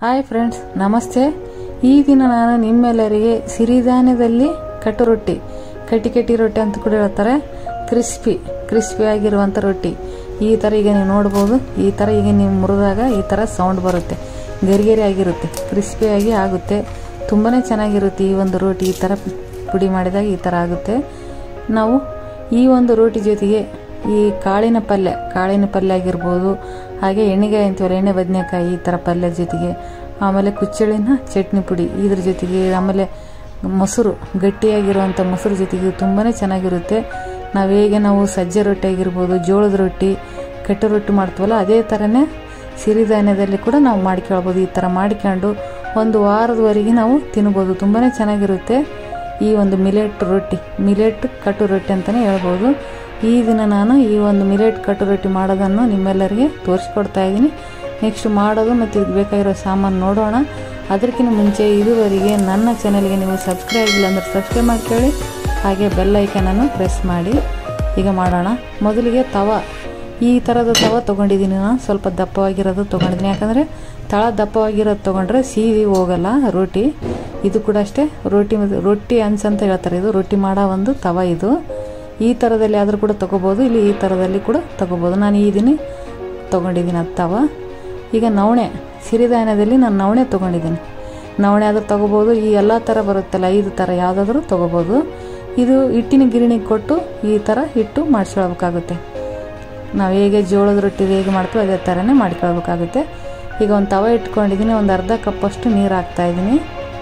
hi friends ನಮಸ್ತೆ ಈ ದಿನ ನಾನು ನಿಮ್ಮೆಲ್ಲರಿಗೆ ಸಿರಿಧಾನ್ಯದಲ್ಲಿ ಕಟ್ಟು ರೊಟ್ಟಿ ಕಟ್ಟಿ ಕಟ್ಟಿ ರೊಟ್ಟಿ ಅಂತ ಕೂಡ ಹೇಳ್ತಾರೆ ಕ್ರಿಸ್ಪಿ ಕ್ರಿಸ್ಪಿ ಆಗಿರುವಂಥ ರೊಟ್ಟಿ ಈ ಥರ ಈಗ ನೀವು ನೋಡ್ಬೋದು ಈ ಥರ ಈಗ ನೀವು ಮುರಿದಾಗ ಈ ಥರ ಸೌಂಡ್ ಬರುತ್ತೆ ಗರಿಗರಿ ಆಗಿರುತ್ತೆ ಕ್ರಿಸ್ಪಿಯಾಗಿ ಆಗುತ್ತೆ ತುಂಬಾ ಚೆನ್ನಾಗಿರುತ್ತೆ ಈ ಒಂದು ರೋಟಿ ಈ ಥರ ಪುಡಿ ಮಾಡಿದಾಗ ಈ ಥರ ಆಗುತ್ತೆ ನಾವು ಈ ಒಂದು ರೋಟಿ ಜೊತೆಗೆ ಈ ಕಾಳಿನ ಪಲ್ಯ ಕಾಳಿನ ಪಲ್ಯ ಆಗಿರ್ಬೋದು ಹಾಗೆ ಎಣ್ಣೆಗಾಯಿ ಅಂತೀವಲ್ಲ ಎಣ್ಣೆ ಬದನೆಕಾಯಿ ಈ ಥರ ಪಲ್ಯ ಜೊತೆಗೆ ಆಮೇಲೆ ಕುಚ್ಚಳಿನ ಚಟ್ನಿ ಪುಡಿ ಇದ್ರ ಜೊತೆಗೆ ಆಮೇಲೆ ಮೊಸರು ಗಟ್ಟಿಯಾಗಿರುವಂಥ ಮೊಸರು ಜೊತೆಗೆ ತುಂಬಾ ಚೆನ್ನಾಗಿರುತ್ತೆ ನಾವು ಹೇಗೆ ನಾವು ಸಜ್ಜೆ ರೊಟ್ಟಿ ಆಗಿರ್ಬೋದು ಜೋಳದ ರೊಟ್ಟಿ ಕಟ್ಟು ರೊಟ್ಟಿ ಮಾಡ್ತೀವಲ್ಲ ಅದೇ ಥರನೇ ಸಿರಿಧಾನ್ಯದಲ್ಲಿ ಕೂಡ ನಾವು ಮಾಡ್ಕೊಳ್ಬೋದು ಈ ಥರ ಮಾಡ್ಕೊಂಡು ಒಂದು ವಾರದವರೆಗೆ ನಾವು ತಿನ್ಬೋದು ತುಂಬಾ ಚೆನ್ನಾಗಿರುತ್ತೆ ಈ ಒಂದು ಮಿಲೆಟ್ ರೊಟ್ಟಿ ಮಿಲೆಟ್ ಕಟ್ಟು ರೊಟ್ಟಿ ಅಂತಲೇ ಹೇಳ್ಬೋದು ಈ ದಿನ ನಾನು ಈ ಒಂದು ಮಿಲೆಟ್ ಕಟ್ಟು ರೊಟ್ಟಿ ಮಾಡೋದನ್ನು ನಿಮ್ಮೆಲ್ಲರಿಗೆ ತೋರಿಸ್ಕೊಡ್ತಾ ಇದ್ದೀನಿ ನೆಕ್ಸ್ಟ್ ಮಾಡೋದು ಮತ್ತು ಇದಕ್ಕೆ ಬೇಕಾಗಿರೋ ಸಾಮಾನು ನೋಡೋಣ ಅದಕ್ಕಿಂತ ಮುಂಚೆ ಇದುವರೆಗೆ ನನ್ನ ಚಾನಲ್ಗೆ ನೀವು ಸಬ್ಸ್ಕ್ರೈಬ್ ಇಲ್ಲ ಅಂದರೆ ಸಬ್ಸ್ಕ್ರೈಬ್ ಮಾಡ್ಕೊಳ್ಳಿ ಹಾಗೆ ಬೆಲ್ ಐಕನನ್ನು ಪ್ರೆಸ್ ಮಾಡಿ ಈಗ ಮಾಡೋಣ ಮೊದಲಿಗೆ ತವ ಈ ಥರದ ತವ ತೊಗೊಂಡಿದ್ದೀನಿ ನಾನು ಸ್ವಲ್ಪ ದಪ್ಪವಾಗಿರೋದು ತೊಗೊಂಡಿದ್ದೀನಿ ಯಾಕಂದರೆ ತಳ ದಪ್ಪವಾಗಿರೋದು ತೊಗೊಂಡ್ರೆ ಸೀದಿ ಹೋಗಲ್ಲ ರೊಟ್ಟಿ ಇದು ಕೂಡ ಅಷ್ಟೇ ರೊಟ್ಟಿ ರೊಟ್ಟಿ ಹಂಚ್ ಅಂತ ಹೇಳ್ತಾರೆ ಇದು ರೊಟ್ಟಿ ಮಾಡೋ ಒಂದು ತವ ಇದು ಈ ಥರದಲ್ಲಿ ಆದರೂ ಕೂಡ ತೊಗೋಬೋದು ಇಲ್ಲಿ ಈ ಥರದಲ್ಲಿ ಕೂಡ ತೊಗೋಬೋದು ನಾನು ಈ ದಿನ ತೊಗೊಂಡಿದ್ದೀನಿ ಅದು ತವ ಈಗ ನವಣೆ ಸಿರಿಧಾನ್ಯದಲ್ಲಿ ನಾನು ನವಣೆ ತೊಗೊಂಡಿದ್ದೀನಿ ನವಣೆ ಆದರೂ ತೊಗೋಬೋದು ಈ ಎಲ್ಲ ಥರ ಬರುತ್ತಲ್ಲ ಐದು ಥರ ಯಾವುದಾದ್ರೂ ತೊಗೋಬೋದು ಇದು ಹಿಟ್ಟಿನ ಗಿರಣಿಗೆ ಕೊಟ್ಟು ಈ ಥರ ಹಿಟ್ಟು ಮಾಡಿಸ್ಕೊಳ್ಬೇಕಾಗುತ್ತೆ ನಾವು ಹೇಗೆ ಜೋಳದ ರೊಟ್ಟಿ ಹೇಗೆ ಮಾಡ್ತೀವಿ ಅದೇ ಥರನೇ ಮಾಡ್ಕೊಳ್ಬೇಕಾಗುತ್ತೆ ಈಗ ಒಂದು ತವ ಇಟ್ಕೊಂಡಿದ್ದೀನಿ ಒಂದು ಅರ್ಧ ಕಪ್ಪಷ್ಟು ನೀರು ಹಾಕ್ತಾಯಿದ್ದೀನಿ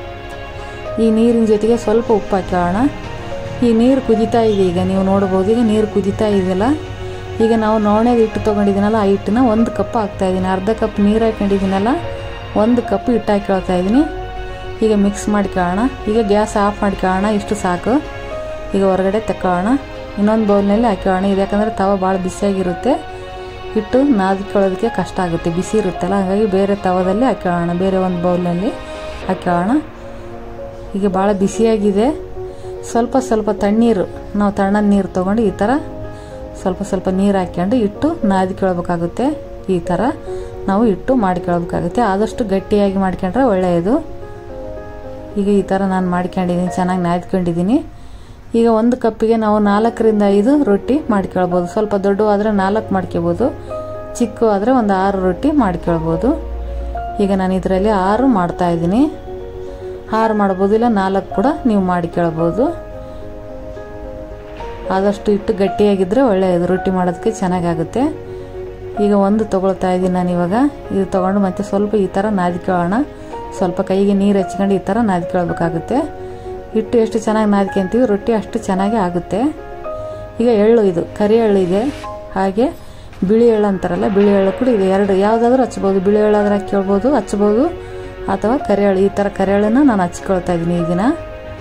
ಈ ನೀರಿನ ಜೊತೆಗೆ ಸ್ವಲ್ಪ ಉಪ್ಪು ಹಾಕೋಣ ಈ ನೀರು ಕುದೀತಾ ಇದೆ ಈಗ ನೀವು ನೋಡ್ಬೋದು ಈಗ ನೀರು ಕುದೀತಾ ಇದೆಯಲ್ಲ ಈಗ ನಾವು ನವಣೆದ ಹಿಟ್ಟು ತೊಗೊಂಡಿದ್ದೀನಲ್ಲ ಆ ಹಿಟ್ಟನ್ನ ಒಂದು ಕಪ್ ಹಾಕ್ತಾಯಿದ್ದೀನಿ ಅರ್ಧ ಕಪ್ ನೀರು ಹಾಕೊಂಡಿದ್ದೀನಲ್ಲ ಒಂದು ಕಪ್ ಹಿಟ್ಟು ಹಾಕೊಳ್ತಾ ಇದ್ದೀನಿ ಈಗ ಮಿಕ್ಸ್ ಮಾಡ್ಕೊಳ್ಳೋಣ ಈಗ ಗ್ಯಾಸ್ ಆಫ್ ಮಾಡ್ಕೊಳ್ಳೋಣ ಇಷ್ಟು ಸಾಕು ಈಗ ಹೊರಗಡೆ ತಕ್ಕೊಳ್ಳೋಣ ಇನ್ನೊಂದು ಬೌಲ್ನಲ್ಲಿ ಹಾಕೊಳ್ಳೋಣ ಇದು ಯಾಕಂದರೆ ತವ ಭಾಳ ಬಿಸಿಯಾಗಿರುತ್ತೆ ಹಿಟ್ಟು ನಾದ್ಕೊಳ್ಳೋದಕ್ಕೆ ಕಷ್ಟ ಆಗುತ್ತೆ ಬಿಸಿ ಇರುತ್ತಲ್ಲ ಹಾಗಾಗಿ ಬೇರೆ ತವದಲ್ಲಿ ಹಾಕೊಳ್ಳೋಣ ಬೇರೆ ಒಂದು ಬೌಲ್ನಲ್ಲಿ ಹಾಕೊಳ್ಳೋಣ ಈಗ ಭಾಳ ಬಿಸಿಯಾಗಿದೆ ಸ್ವಲ್ಪ ಸ್ವಲ್ಪ ತಣ್ಣೀರು ನಾವು ತಣ್ಣನ ನೀರು ತೊಗೊಂಡು ಈ ಥರ ಸ್ವಲ್ಪ ಸ್ವಲ್ಪ ನೀರು ಹಾಕ್ಕೊಂಡು ಇಟ್ಟು ನಾದಿಕೊಳ್ಬೇಕಾಗುತ್ತೆ ಈ ಥರ ನಾವು ಇಟ್ಟು ಮಾಡ್ಕೊಳ್ಬೇಕಾಗುತ್ತೆ ಆದಷ್ಟು ಗಟ್ಟಿಯಾಗಿ ಮಾಡ್ಕೊಂಡ್ರೆ ಒಳ್ಳೆಯದು ಈಗ ಈ ಥರ ನಾನು ಮಾಡ್ಕೊಂಡಿದ್ದೀನಿ ಚೆನ್ನಾಗಿ ನಾದ್ಕೊಂಡಿದ್ದೀನಿ ಈಗ ಒಂದು ಕಪ್ಪಿಗೆ ನಾವು ನಾಲ್ಕರಿಂದ ಐದು ರೊಟ್ಟಿ ಮಾಡ್ಕೊಳ್ಬೋದು ಸ್ವಲ್ಪ ದೊಡ್ಡವಾದರೆ ನಾಲ್ಕು ಮಾಡ್ಕೊಬೋದು ಚಿಕ್ಕ ಆದರೆ ಒಂದು ಆರು ರೊಟ್ಟಿ ಮಾಡ್ಕೊಳ್ಬೋದು ಈಗ ನಾನು ಇದರಲ್ಲಿ ಆರು ಮಾಡ್ತಾಯಿದ್ದೀನಿ ಆರು ಮಾಡ್ಬೋದು ಇಲ್ಲ ನಾಲ್ಕು ಕೂಡ ನೀವು ಮಾಡಿಕೊಳ್ಬೋದು ಆದಷ್ಟು ಇಟ್ಟು ಗಟ್ಟಿಯಾಗಿದ್ದರೆ ಒಳ್ಳೆಯದು ರೊಟ್ಟಿ ಮಾಡೋದಕ್ಕೆ ಚೆನ್ನಾಗಾಗುತ್ತೆ ಈಗ ಒಂದು ತೊಗೊಳ್ತಾ ಇದ್ದೀನಿ ನಾನು ಇವಾಗ ಇದು ತೊಗೊಂಡು ಮತ್ತೆ ಸ್ವಲ್ಪ ಈ ಥರ ನಾದ್ಕೊಳ್ಳೋಣ ಸ್ವಲ್ಪ ಕೈಗೆ ನೀರು ಹಚ್ಕೊಂಡು ಈ ಥರ ನಾದ್ಕೊಳ್ಬೇಕಾಗುತ್ತೆ ಹಿಟ್ಟು ಎಷ್ಟು ಚೆನ್ನಾಗಿ ನಾದ್ಕೊಂತೀವಿ ರೊಟ್ಟಿ ಅಷ್ಟು ಚೆನ್ನಾಗಿ ಆಗುತ್ತೆ ಈಗ ಎಳ್ಳು ಇದು ಕರಿ ಎಳ್ಳು ಇದೆ ಹಾಗೆ ಬಿಳಿ ಎಳ್ಳು ಅಂತಾರಲ್ಲ ಬಿಳಿ ಎಳ್ಳು ಕೂಡ ಇದೆ ಎರಡು ಯಾವುದಾದ್ರೂ ಹಚ್ಬೋದು ಬಿಳಿ ಎಳ್ಳಾದ್ರೆ ಹಾಕ್ಕೊಳ್ಬೋದು ಹಚ್ಬೋದು ಅಥವಾ ಕರಿಯಳು ಈ ಥರ ಕರಿಯಳನ್ನ ನಾನು ಹಚ್ಕೊಳ್ತಾ ಇದ್ದೀನಿ ಈ ದಿನ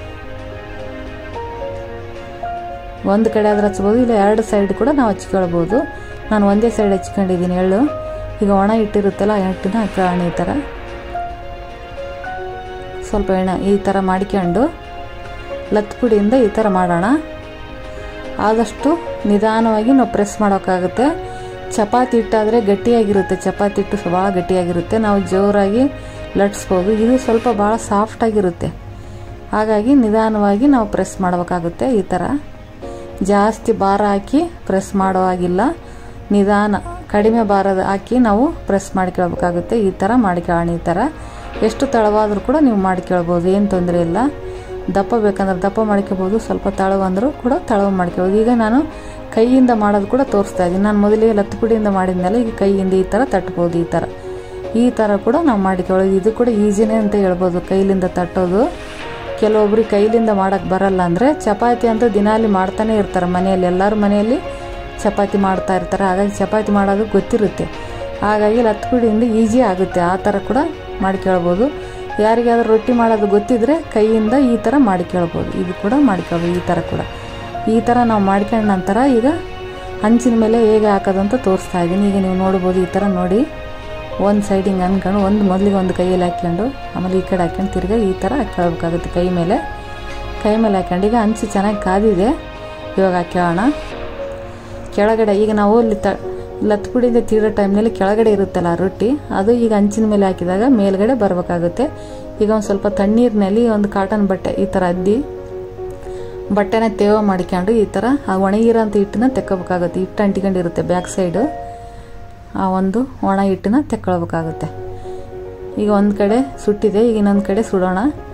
ಒಂದು ಕಡೆ ಆದ್ರೆ ಹಚ್ಬೋದು ಇಲ್ಲ ಎರಡು ಸೈಡ್ ಕೂಡ ನಾವು ಹಚ್ಕೊಳ್ಬೋದು ನಾನು ಒಂದೇ ಸೈಡ್ ಹಚ್ಕೊಂಡಿದ್ದೀನಿ ಎಳ್ಳು ಈಗ ಒಣ ಹಿಟ್ಟಿರುತ್ತಲ್ಲ ಆ ಹಿಟ್ಟನ್ನ ಹಾಕೋಣ ಈ ಥರ ಸ್ವಲ್ಪ ಎಣ್ಣೆ ಈ ಥರ ಮಾಡ್ಕೊಂಡು ಲತ್ ಪುಡಿಯಿಂದ ಈ ಥರ ಮಾಡೋಣ ಆದಷ್ಟು ನಿಧಾನವಾಗಿ ನಾವು ಪ್ರೆಸ್ ಮಾಡೋಕ್ಕಾಗುತ್ತೆ ಚಪಾತಿ ಹಿಟ್ಟಾದರೆ ಗಟ್ಟಿಯಾಗಿರುತ್ತೆ ಚಪಾತಿ ಹಿಟ್ಟು ಭಾಳ ಗಟ್ಟಿಯಾಗಿರುತ್ತೆ ನಾವು ಜೋರಾಗಿ ಲಟ್ಸ್ಬೋದು ಇದು ಸ್ವಲ್ಪ ಭಾಳ ಸಾಫ್ಟಾಗಿರುತ್ತೆ ಹಾಗಾಗಿ ನಿಧಾನವಾಗಿ ನಾವು ಪ್ರೆಸ್ ಮಾಡಬೇಕಾಗುತ್ತೆ ಈ ಥರ ಜಾಸ್ತಿ ಭಾರ ಹಾಕಿ ಪ್ರೆಸ್ ಮಾಡೋ ಹಾಗಿಲ್ಲ ನಿಧಾನ ಕಡಿಮೆ ಭಾರದ ಹಾಕಿ ನಾವು ಪ್ರೆಸ್ ಮಾಡ್ಕೊಳ್ಬೇಕಾಗುತ್ತೆ ಈ ಥರ ಮಾಡ್ಕೊಳ್ಳೋಣ ಈ ಥರ ಎಷ್ಟು ತಳವಾದರೂ ಕೂಡ ನೀವು ಮಾಡ್ಕೊಳ್ಬೋದು ಏನು ತೊಂದರೆ ಇಲ್ಲ ದಪ್ಪ ಬೇಕಂದ್ರೆ ದಪ್ಪ ಮಾಡ್ಕೋಬೋದು ಸ್ವಲ್ಪ ತಳವಂದರೂ ಕೂಡ ತಳವ ಮಾಡ್ಕೋಬೋದು ಈಗ ನಾನು ಕೈಯಿಂದ ಮಾಡೋದು ಕೂಡ ತೋರಿಸ್ತಾ ಇದ್ದೀನಿ ನಾನು ಮೊದಲಿಗೆ ಲತ್ತು ಪುಡಿಯಿಂದ ಮಾಡಿದ್ಮೇಲೆ ಈಗ ಕೈಯಿಂದ ಈ ಥರ ತಟ್ಬೋದು ಈ ಥರ ಈ ಥರ ಕೂಡ ನಾವು ಮಾಡಿಕೊಳ್ಳೋದು ಇದು ಕೂಡ ಈಸಿನೇ ಅಂತ ಹೇಳ್ಬೋದು ಕೈಲಿಂದ ತಟ್ಟೋದು ಕೆಲವೊಬ್ರಿಗೆ ಕೈಲಿಂದ ಮಾಡೋಕ್ಕೆ ಬರಲ್ಲ ಅಂದರೆ ಚಪಾತಿ ಅಂತ ದಿನಾಲಿ ಮಾಡ್ತಾನೆ ಇರ್ತಾರೆ ಮನೆಯಲ್ಲಿ ಎಲ್ಲರ ಮನೆಯಲ್ಲಿ ಚಪಾತಿ ಮಾಡ್ತಾ ಇರ್ತಾರೆ ಹಾಗಾಗಿ ಚಪಾತಿ ಮಾಡೋದು ಗೊತ್ತಿರುತ್ತೆ ಹಾಗಾಗಿ ಲತ್ಪುಡಿಯಿಂದ ಈಸಿ ಆಗುತ್ತೆ ಆ ಥರ ಕೂಡ ಮಾಡ್ಕೊಳ್ಬೋದು ಯಾರಿಗಾದ್ರೂ ರೊಟ್ಟಿ ಮಾಡೋದು ಗೊತ್ತಿದ್ರೆ ಕೈಯಿಂದ ಈ ಥರ ಮಾಡ್ಕೊಳ್ಬೋದು ಇದು ಕೂಡ ಮಾಡ್ಕೊಳ್ಬೋದು ಈ ಥರ ಕೂಡ ಈ ಥರ ನಾವು ಮಾಡ್ಕೊಂಡ ನಂತರ ಈಗ ಹಂಚಿನ ಮೇಲೆ ಹೇಗೆ ಹಾಕೋದಂತ ತೋರಿಸ್ತಾ ಇದ್ದೀನಿ ಈಗ ನೀವು ನೋಡ್ಬೋದು ಈ ಥರ ನೋಡಿ ಒಂದು ಸೈಡ್ ಹಿಂಗೆ ಅಂದ್ಕೊಂಡು ಒಂದು ಮೊದಲಿಗೆ ಒಂದು ಕೈಯಲ್ಲಿ ಹಾಕ್ಕೊಂಡು ಆಮೇಲೆ ಈ ಕಡೆ ಹಾಕ್ಕೊಂಡು ತಿರ್ಗಿ ಈ ಥರ ಹಾಕ್ಕೊಳ್ಬೇಕಾಗುತ್ತೆ ಕೈ ಮೇಲೆ ಕೈ ಮೇಲೆ ಹಾಕ್ಕೊಂಡು ಈಗ ಹಂಚು ಚೆನ್ನಾಗಿ ಕಾದಿದೆ ಇವಾಗ ಹಾಕ್ಕೊಳ್ಳೋಣ ಕೆಳಗಡೆ ಈಗ ನಾವು ಇಲ್ಲಿ ತ ಲತ್ಪುಡಿಯಿಂದ ತೀಡೋ ಟೈಮ್ನಲ್ಲಿ ಕೆಳಗಡೆ ಇರುತ್ತಲ್ಲ ಆ ರೊಟ್ಟಿ ಅದು ಈಗ ಹಂಚಿನ ಮೇಲೆ ಹಾಕಿದಾಗ ಮೇಲ್ಗಡೆ ಬರಬೇಕಾಗುತ್ತೆ ಈಗ ಒಂದು ಸ್ವಲ್ಪ ತಣ್ಣೀರಿನಲ್ಲಿ ಒಂದು ಕಾಟನ್ ಬಟ್ಟೆ ಈ ಥರ ಅದ್ದಿ ಬಟ್ಟೆನ ತೇವ ಮಾಡ್ಕೊಂಡು ಈ ಥರ ಆ ಒಣಗಿರೋಂಥ ಹಿಟ್ಟನ್ನ ತೆಕ್ಕೋಬೇಕಾಗುತ್ತೆ ಹಿಟ್ಟು ಅಂಟಿಕೊಂಡಿರುತ್ತೆ ಬ್ಯಾಕ್ ಸೈಡು ಆ ಒಂದು ಒಣ ಹಿಟ್ಟನ್ನ ತೆಕ್ಕೊಳ್ಬೇಕಾಗುತ್ತೆ ಈಗ ಒಂದು ಕಡೆ ಸುಟ್ಟಿದೆ ಈಗ ಇನ್ನೊಂದು ಕಡೆ ಸುಡೋಣ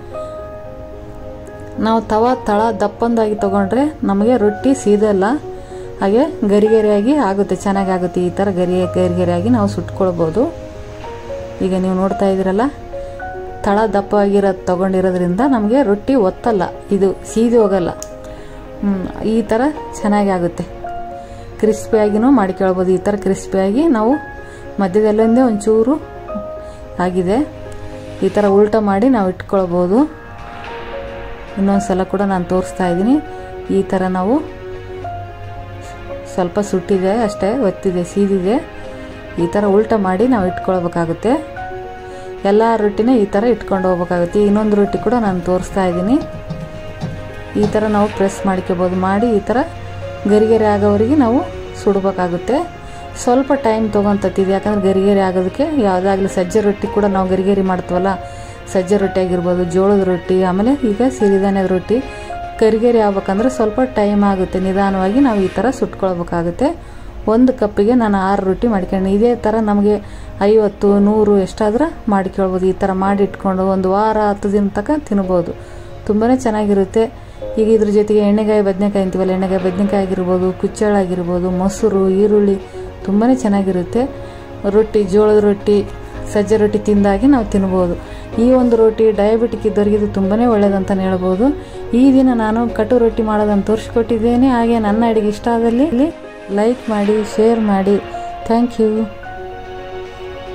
ನಾವು ತವ ತಳ ದಪ್ಪಂದಾಗಿ ತೊಗೊಂಡ್ರೆ ನಮಗೆ ರೊಟ್ಟಿ ಸೀದಲ್ಲ ಹಾಗೆ ಗರಿಗರಿಯಾಗಿ ಆಗುತ್ತೆ ಚೆನ್ನಾಗಿ ಆಗುತ್ತೆ ಈ ಥರ ಗರಿ ಗರಿಗರಿಯಾಗಿ ನಾವು ಸುಟ್ಕೊಳ್ಬೋದು ಈಗ ನೀವು ನೋಡ್ತಾ ಇದ್ದೀರಲ್ಲ ತಳ ದಪ್ಪವಾಗಿರೋದು ತೊಗೊಂಡಿರೋದ್ರಿಂದ ನಮಗೆ ರೊಟ್ಟಿ ಒತ್ತಲ್ಲ ಇದು ಸೀದಿ ಹೋಗಲ್ಲ ಈ ಥರ ಚೆನ್ನಾಗಿ ಆಗುತ್ತೆ ಕ್ರಿಸ್ಪಿಯಾಗಿನೂ ಮಾಡ್ಕೊಳ್ಬೋದು ಈ ಥರ ಕ್ರಿಸ್ಪಿಯಾಗಿ ನಾವು ಮಧ್ಯದಲ್ಲೊಂದೇ ಒಂಚೂರು ಆಗಿದೆ ಈ ಥರ ಉಲ್ಟ ಮಾಡಿ ನಾವು ಇಟ್ಕೊಳ್ಬೋದು ಇನ್ನೊಂದು ಸಲ ಕೂಡ ನಾನು ತೋರಿಸ್ತಾ ಇದ್ದೀನಿ ಈ ಥರ ನಾವು ಸ್ವಲ್ಪ ಸುಟ್ಟಿದೆ ಅಷ್ಟೇ ಒತ್ತಿದೆ ಸೀದಿದೆ ಈ ಥರ ಉಲ್ಟ ಮಾಡಿ ನಾವು ಇಟ್ಕೊಳ್ಬೇಕಾಗುತ್ತೆ ಎಲ್ಲ ರೊಟ್ಟಿನ ಈ ಥರ ಇಟ್ಕೊಂಡು ಹೋಗ್ಬೇಕಾಗುತ್ತೆ ಇನ್ನೊಂದು ರೊಟ್ಟಿ ಕೂಡ ನಾನು ತೋರಿಸ್ತಾ ಇದ್ದೀನಿ ಈ ಥರ ನಾವು ಪ್ರೆಸ್ ಮಾಡ್ಕೋಬೋದು ಮಾಡಿ ಈ ಥರ ಗರಿಗರಿ ಆಗೋವರೆಗೆ ನಾವು ಸುಡಬೇಕಾಗುತ್ತೆ ಸ್ವಲ್ಪ ಟೈಮ್ ತೊಗೊತತ್ತಿದೆ ಯಾಕಂದ್ರೆ ಗರಿಗರಿ ಆಗೋದಕ್ಕೆ ಯಾವುದಾಗಲಿ ಸಜ್ಜೆ ರೊಟ್ಟಿ ಕೂಡ ನಾವು ಗರಿಗರಿ ಮಾಡ್ತೀವಲ್ಲ ಸಜ್ಜೆ ರೊಟ್ಟಿ ಆಗಿರ್ಬೋದು ಜೋಳದ ರೊಟ್ಟಿ ಆಮೇಲೆ ಈಗ ಸಿರಿಧಾನ್ಯದ ರೊಟ್ಟಿ ಕರಿಗರಿ ಆಗ್ಬೇಕಂದ್ರೆ ಸ್ವಲ್ಪ ಟೈಮ್ ಆಗುತ್ತೆ ನಿಧಾನವಾಗಿ ನಾವು ಈ ಥರ ಸುಟ್ಕೊಳ್ಬೇಕಾಗುತ್ತೆ ಒಂದು ಕಪ್ಪಿಗೆ ನಾನು ಆರು ರೊಟ್ಟಿ ಮಾಡ್ಕೊಂಡು ಇದೇ ಥರ ನಮಗೆ ಐವತ್ತು ನೂರು ಎಷ್ಟಾದ್ರೆ ಮಾಡ್ಕೊಳ್ಬೋದು ಈ ಥರ ಮಾಡಿ ಇಟ್ಕೊಂಡು ಒಂದು ವಾರ ಹತ್ತು ದಿನ ತನಕ ತಿನ್ಬೋದು ತುಂಬಾ ಚೆನ್ನಾಗಿರುತ್ತೆ ಈಗ ಇದ್ರ ಜೊತೆಗೆ ಎಣ್ಣೆಗಾಯಿ ಬದನೆಕಾಯಿ ಅಂತೀವಲ್ಲ ಎಣ್ಣೆಗಾಯಿ ಬದನೆಕಾಯಿ ಆಗಿರ್ಬೋದು ಕುಚ್ಚಳಾಗಿರ್ಬೋದು ಮೊಸರು ಈರುಳ್ಳಿ ತುಂಬಾ ಚೆನ್ನಾಗಿರುತ್ತೆ ರೊಟ್ಟಿ ಜೋಳದ ರೊಟ್ಟಿ ಸಜ್ಜೆ ರೊಟ್ಟಿ ತಿಂದಾಗಿ ನಾವು ತಿನ್ಬೋದು ಈ ಒಂದು ರೊಟ್ಟಿ ಡಯಾಬಿಟಿಕ್ ಇದ್ದವರಿಗೆ ಇದು ತುಂಬಾ ಒಳ್ಳೆಯದಂತ ಹೇಳ್ಬೋದು ಈ ದಿನ ನಾನು ಕಟು ರೊಟ್ಟಿ ಮಾಡೋದನ್ನು ತೋರಿಸ್ಕೊಟ್ಟಿದ್ದೇನೆ ಹಾಗೆ ನನ್ನ ಅಡುಗೆ ಇಷ್ಟ ಆದಲ್ಲಿ ಲೈಕ್ ಮಾಡಿ ಶೇರ್ ಮಾಡಿ ಥ್ಯಾಂಕ್ ಯು